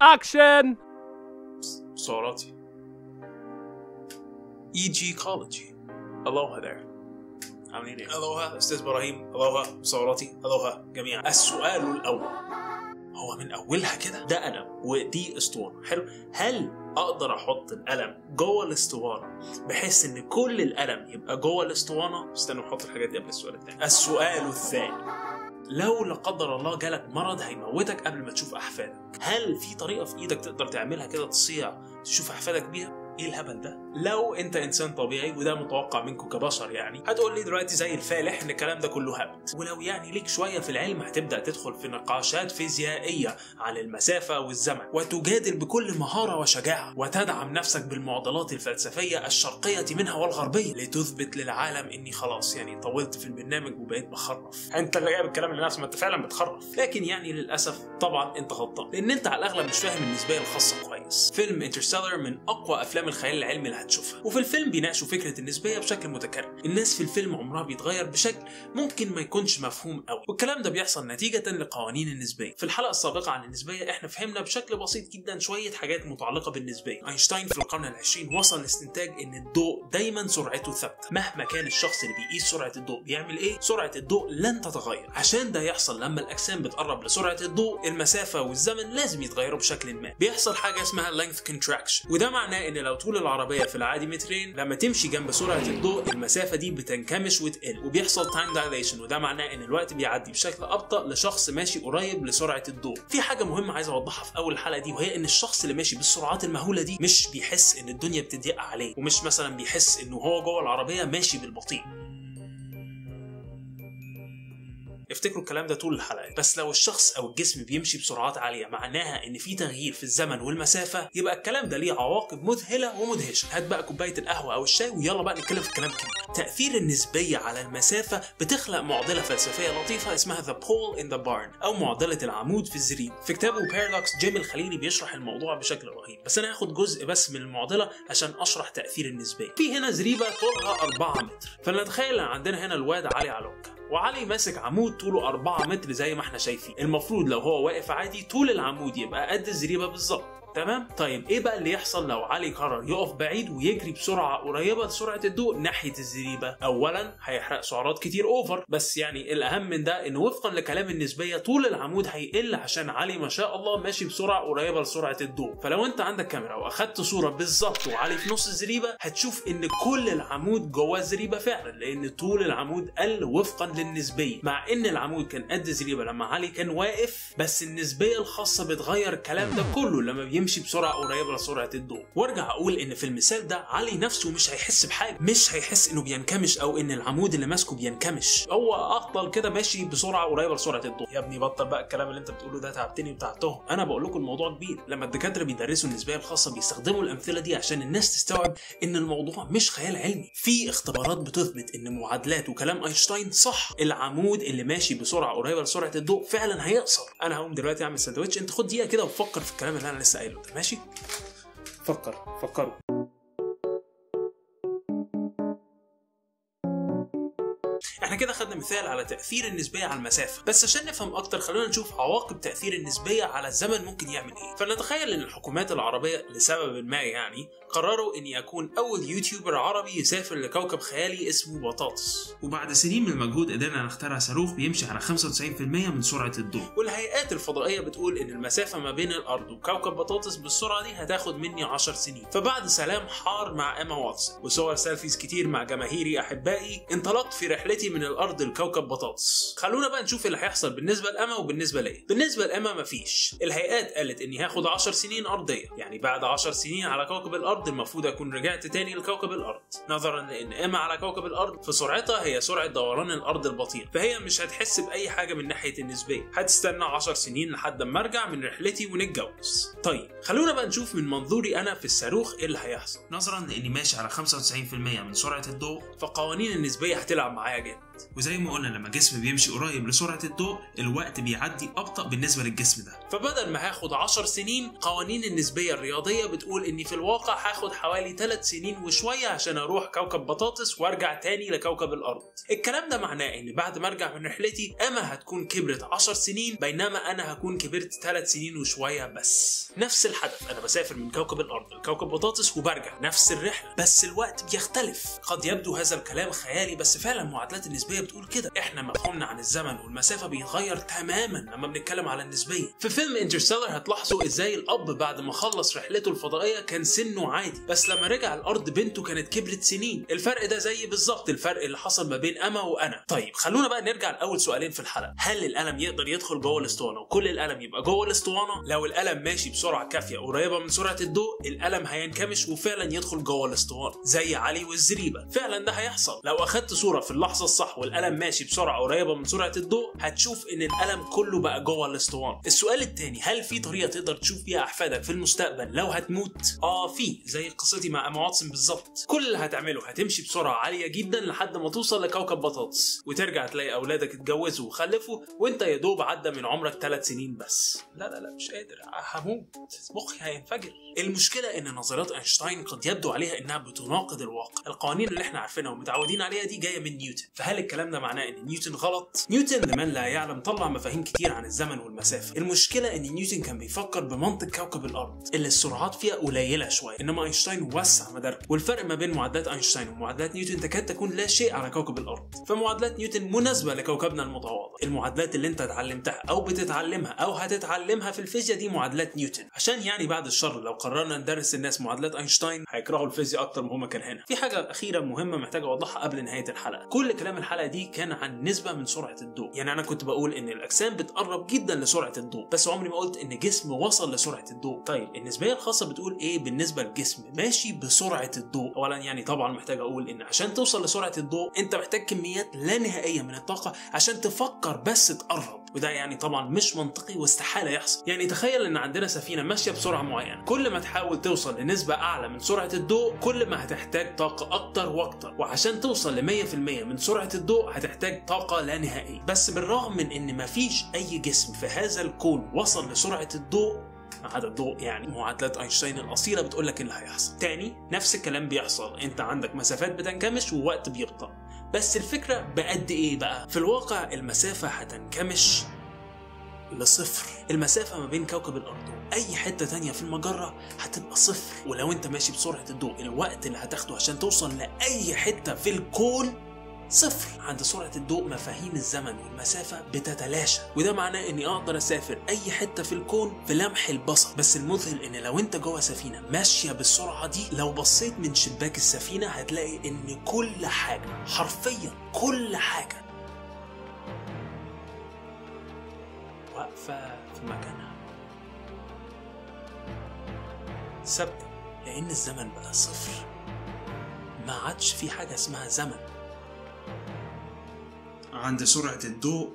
اكشن سعراتي اي جي كولوجي الوها ذير عاملين ايه؟ الوها استاذ ابراهيم الوها سعراتي الوها جميعا السؤال الاول هو من اولها كده ده قلم ودي اسطوانه حلو هل اقدر احط القلم جوه الاسطوانه بحيث ان كل القلم يبقى جوه الاسطوانه استنوا نحط الحاجات دي قبل السؤال الثاني السؤال الثاني لو لا قدر الله جالك مرض هيموتك قبل ما تشوف احفادك هل في طريقه في ايدك تقدر تعملها كده تصيع تشوف احفادك بيها ايه الهبل ده؟ لو انت انسان طبيعي وده متوقع منكم كبشر يعني هتقول لي دلوقتي زي الفالح ان الكلام ده كله هبد ولو يعني ليك شويه في العلم هتبدا تدخل في نقاشات فيزيائيه عن المسافه والزمن وتجادل بكل مهاره وشجاعه وتدعم نفسك بالمعضلات الفلسفيه الشرقيه منها والغربيه لتثبت للعالم اني خلاص يعني طولت في البرنامج وبقيت بخرف انت اللي جايب الكلام لنفسك ما انت فعلا بتخرف لكن يعني للاسف طبعا انت غلطان لان انت على الاغلب مش فاهم النسبيه الخاصه كويس فيلم انترستيلر من اقوى افلام الخيال العلمي اللي هتشوفها وفي الفيلم بيناقشوا فكره النسبيه بشكل متكرر الناس في الفيلم عمرها بيتغير بشكل ممكن ما يكونش مفهوم قوي والكلام ده بيحصل نتيجه لقوانين النسبيه في الحلقه السابقه عن النسبيه احنا فهمنا بشكل بسيط جدا شويه حاجات متعلقه بالنسبيه اينشتاين في القرن العشرين وصل لاستنتاج ان الضوء دايما سرعته ثابته مهما كان الشخص اللي بيقيس سرعه الضوء بيعمل ايه سرعه الضوء لن تتغير عشان ده يحصل لما الاجسام بتقرب لسرعه الضوء المسافه والزمن لازم يتغيروا بشكل ما بيحصل حاجه اسمها length contraction وده معناه ان لو طول العربيه في العادي مترين لما تمشي جنب سرعه الضوء المسافه دي بتنكمش وتقل وبيحصل تايم دايليشن وده معناه ان الوقت بيعدي بشكل ابطا لشخص ماشي قريب لسرعه الضوء في حاجه مهمه عايز اوضحها في اول الحلقه دي وهي ان الشخص اللي ماشي بالسرعات المهوله دي مش بيحس ان الدنيا بتضيق عليه ومش مثلا بيحس انه هو جوه العربيه ماشي بالبطيء افتكروا الكلام ده طول الحلقه بس لو الشخص او الجسم بيمشي بسرعات عاليه معناها ان في تغيير في الزمن والمسافه يبقى الكلام ده ليه عواقب مذهله ومدهشه هات بقى كوبايه القهوه او الشاي ويلا بقى نتكلم في الكلام الكبير تاثير النسبيه على المسافه بتخلق معضله فلسفيه لطيفه اسمها ذا بول ان ذا بارن او معضله العمود في الزريب في كتابه بارادوكس جيم الخليلي بيشرح الموضوع بشكل رهيب بس انا هاخد جزء بس من المعضله عشان اشرح تاثير النسبيه في هنا زريبه طولها 4 متر فلنتخيل ان عندنا هنا الواد علي علوكه وعلي ماسك عمود طوله 4 متر زي ما احنا شايفين المفروض لو هو واقف عادي طول العمود يبقى قد الزريبه بالظبط تمام طيب ايه بقى اللي يحصل لو علي قرر يقف بعيد ويجري بسرعه قريبه لسرعه الضوء ناحيه الزريبه اولا هيحرق سعرات كتير اوفر بس يعني الاهم من ده ان وفقا لكلام النسبيه طول العمود هيقل عشان علي ما شاء الله ماشي بسرعه قريبه لسرعه الضوء فلو انت عندك كاميرا واخدت صوره بالظبط وعلي في نص الزريبه هتشوف ان كل العمود جوه الزريبه فعلا لان طول العمود قل وفقا للنسبيه مع ان العمود كان قد الزريبه لما علي كان واقف بس النسبيه الخاصه بتغير الكلام ده كله لما بيمشي بسرعه قريبه لسرعه الضوء وارجع اقول ان في المثال ده علي نفسه مش هيحس بحاجه مش هيحس انه بينكمش او ان العمود اللي ماسكه بينكمش هو افضل كده ماشي بسرعه قريبه لسرعه الضوء يا ابني بطل بقى الكلام اللي انت بتقوله ده تعبتني وتعبتهم انا بقول لكم الموضوع كبير لما الدكاتره بيدرسوا النسبيه الخاصه بيستخدموا الامثله دي عشان الناس تستوعب ان الموضوع مش خيال علمي في اختبارات بتثبت ان معادلات وكلام اينشتاين صح العمود اللي ماشي بسرعه قريبه لسرعه الضوء فعلا هيقصر انا هقوم دلوقتي اعمل سندوتش انت خد دقيقه كده وفكر في الكلام اللي انا لسه قايله ده ماشي فكر فكروا احنا كده خدنا مثال على تاثير النسبيه على المسافه بس عشان نفهم اكتر خلونا نشوف عواقب تاثير النسبيه على الزمن ممكن يعمل ايه فلنتخيل ان الحكومات العربيه لسبب ما يعني قرروا ان يكون اول يوتيوبر عربي يسافر لكوكب خيالي اسمه بطاطس وبعد سنين من المجهود قدرنا نخترع صاروخ بيمشي على 95% من سرعه الضوء والهيئات الفضائيه بتقول ان المسافه ما بين الارض وكوكب بطاطس بالسرعه دي هتاخد مني 10 سنين فبعد سلام حار مع ايما واتسون وصور سيلفيز كتير مع جماهيري احبائي انطلقت في رحلتي من الارض لكوكب بطاطس خلونا بقى نشوف اللي هيحصل بالنسبه لاما وبالنسبه ليا بالنسبه لاما مفيش الهيئات قالت اني هاخد 10 سنين ارضيه يعني بعد 10 سنين على كوكب الارض المفروض اكون رجعت تاني لكوكب الارض نظرا لان اما على كوكب الارض فسرعتها هي سرعه دوران الارض البطيء فهي مش هتحس باي حاجه من ناحيه النسبيه هتستنى 10 سنين لحد ما ارجع من رحلتي ونتجوز طيب خلونا بقى نشوف من منظوري انا في الصاروخ ايه اللي هيحصل نظرا لاني ماشي على 95% من سرعه الضوء فقوانين النسبيه هتلعب معايا جامد وزي ما قلنا لما جسم بيمشي قريب لسرعه الضوء الوقت بيعدي ابطا بالنسبه للجسم ده فبدل ما هاخد 10 سنين قوانين النسبيه الرياضيه بتقول اني في الواقع هاخد حوالي 3 سنين وشويه عشان اروح كوكب بطاطس وارجع تاني لكوكب الارض الكلام ده معناه ان بعد ما ارجع من رحلتي اما هتكون كبرت 10 سنين بينما انا هكون كبرت 3 سنين وشويه بس نفس الحدث انا بسافر من كوكب الارض لكوكب بطاطس وبرجع نفس الرحله بس الوقت بيختلف قد يبدو هذا الكلام خيالي بس فعلا المعادلات النسبيه بتقول كده احنا مفهومنا عن الزمن والمسافه بيتغير تماما لما بنتكلم على النسبيه في فيلم انترستيلر هتلاحظوا ازاي الاب بعد ما خلص رحلته الفضائيه كان سنه عادي بس لما رجع الارض بنته كانت كبرت سنين الفرق ده زي بالظبط الفرق اللي حصل ما بين اما وانا طيب خلونا بقى نرجع لاول سؤالين في الحلقه هل القلم يقدر يدخل جوه الاسطوانه وكل القلم يبقى جوه الاسطوانه لو القلم ماشي بسرعه كافيه قريبه من سرعه الضوء القلم هينكمش وفعلا يدخل جوه الاسطوانه زي علي والزريبه فعلا ده هيحصل لو اخدت صوره في اللحظه الصح والقلم ماشي بسرعه قريبه من سرعه الضوء هتشوف ان القلم كله بقى جوه الاسطوانه السؤال الثاني هل في طريقه تقدر تشوف بيها احفادك في المستقبل لو هتموت اه في زي قصتي مع اما واتسون بالظبط كل اللي هتعمله هتمشي بسرعه عاليه جدا لحد ما توصل لكوكب بطاطس وترجع تلاقي اولادك اتجوزوا وخلفوا وانت يا دوب عدى من عمرك ثلاث سنين بس لا لا لا مش قادر هموت مخي هينفجر المشكله ان نظريات اينشتاين قد يبدو عليها انها بتناقض الواقع القوانين اللي احنا عارفينها ومتعودين عليها دي جايه من نيوتن فهل الكلام ده معناه ان نيوتن غلط نيوتن لمن لا يعلم طلع مفاهيم كتير عن الزمن والمسافه المشكله ان نيوتن كان بيفكر بمنطق كوكب الارض اللي السرعات فيها قليله شويه انما اينشتاين وسع مداركه والفرق ما بين معادلات اينشتاين ومعادلات نيوتن تكاد تكون لا شيء على كوكب الارض فمعادلات نيوتن مناسبه لكوكبنا المتواضع المعادلات اللي انت اتعلمتها او بتتعلمها او هتتعلمها في الفيزياء دي معادلات نيوتن عشان يعني بعد الشر لو قررنا ندرس الناس معادلات اينشتاين هيكرهوا الفيزياء اكتر ما هما كان هنا في حاجه اخيره مهمه محتاج اوضحها قبل نهايه الحلقه كل كلام الحلقه دي كان عن نسبه من سرعه الضوء يعني انا كنت بقول ان الاجسام بتقرب جدا لسرعه الضوء بس عمري ما قلت ان جسم وصل لسرعه الضوء طيب النسبيه الخاصه بتقول ايه بالنسبه للجسم ماشي بسرعه الضوء اولا يعني طبعا محتاج اقول ان عشان توصل لسرعه الضوء انت محتاج كميات لا نهائيه من الطاقه عشان تفكر بس تقرب وده يعني طبعا مش منطقي واستحاله يحصل يعني تخيل ان عندنا سفينه ماشيه بسرعه معينه كل ما تحاول توصل لنسبه اعلى من سرعه الضوء كل ما هتحتاج طاقه اكتر واكتر وعشان توصل ل 100% من سرعه الضوء هتحتاج طاقه لا نهائيه بس بالرغم من ان مفيش اي جسم في هذا الكون وصل لسرعه الضوء ما عدا الضوء يعني معادلات اينشتاين الاصيله بتقول لك اللي هيحصل تاني نفس الكلام بيحصل انت عندك مسافات بتنكمش ووقت بيبطأ بس الفكره بقد ايه بقى في الواقع المسافه هتنكمش لصفر المسافة ما بين كوكب الأرض وأي حتة تانية في المجرة هتبقى صفر ولو أنت ماشي بسرعة الضوء الوقت اللي هتاخده عشان توصل لأي حتة في الكون صفر عند سرعة الضوء مفاهيم الزمن والمسافة بتتلاشى وده معناه اني اقدر اسافر اي حتة في الكون في لمح البصر بس المذهل ان لو انت جوه سفينة ماشية بالسرعة دي لو بصيت من شباك السفينة هتلاقي ان كل حاجة حرفيا كل حاجة واقفة في مكانها ثابتة لأن الزمن بقى صفر ما عادش في حاجة اسمها زمن عند سرعة الضوء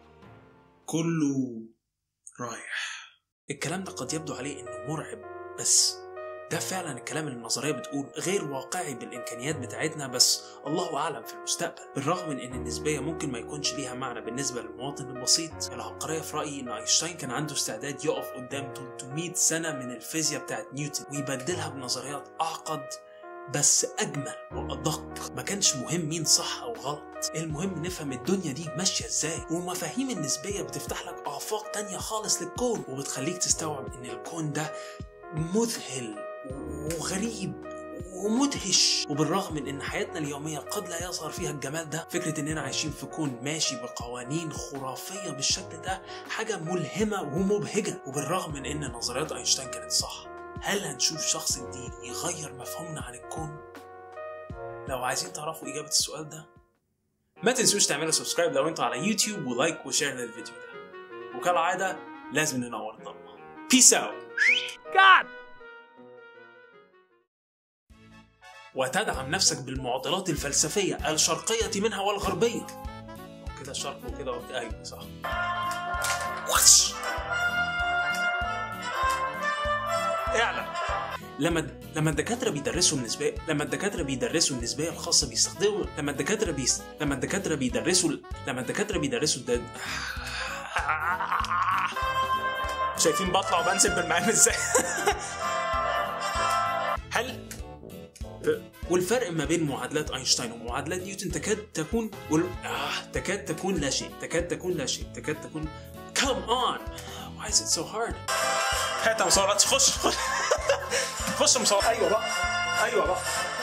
كله رايح الكلام ده قد يبدو عليه انه مرعب بس ده فعلا الكلام اللي النظريه بتقول غير واقعي بالامكانيات بتاعتنا بس الله اعلم في المستقبل بالرغم من ان النسبيه ممكن ما يكونش ليها معنى بالنسبه للمواطن البسيط العبقريه في رايي ان اينشتاين كان عنده استعداد يقف قدام 300 سنه من الفيزياء بتاعت نيوتن ويبدلها بنظريات اعقد بس اجمل وادق ما كانش مهم مين صح او غلط المهم نفهم الدنيا دي ماشيه ازاي ومفاهيم النسبيه بتفتح لك افاق تانية خالص للكون وبتخليك تستوعب ان الكون ده مذهل وغريب ومدهش وبالرغم من ان حياتنا اليوميه قد لا يظهر فيها الجمال ده فكره اننا عايشين في كون ماشي بقوانين خرافيه بالشكل ده حاجه ملهمه ومبهجه وبالرغم من ان نظريات اينشتاين كانت صح هل هنشوف شخص جديد يغير مفهومنا عن الكون لو عايزين تعرفوا اجابه السؤال ده ما تنسوش تعملوا سبسكرايب لو انتوا على يوتيوب ولايك وشير للفيديو ده وكالعاده لازم ننور الضلمه بيس اوت God! وتدعم نفسك بالمعضلات الفلسفية الشرقية منها والغربية كده شرق وكده غرب أيوة صح وش اعلم لما لما الدكاتره بيدرسوا النسبيه لما الدكاتره بيدرسوا النسبيه الخاصه بيستخدموا لما الدكاتره بيس لما الدكاتره بيدرسوا لما الدكاتره بيدرسوا الد... شايفين بطلع وبنزل بالمقام ازاي هل والفرق ما بين معادلات اينشتاين ومعادلات نيوتن تكاد تكون وال... آه تكاد تكون لا شيء تكاد تكون لا شيء تكاد تكون come on why is it so hard هات يا مصورات خش خش خش مصورات ايوه بقى ايوه بقى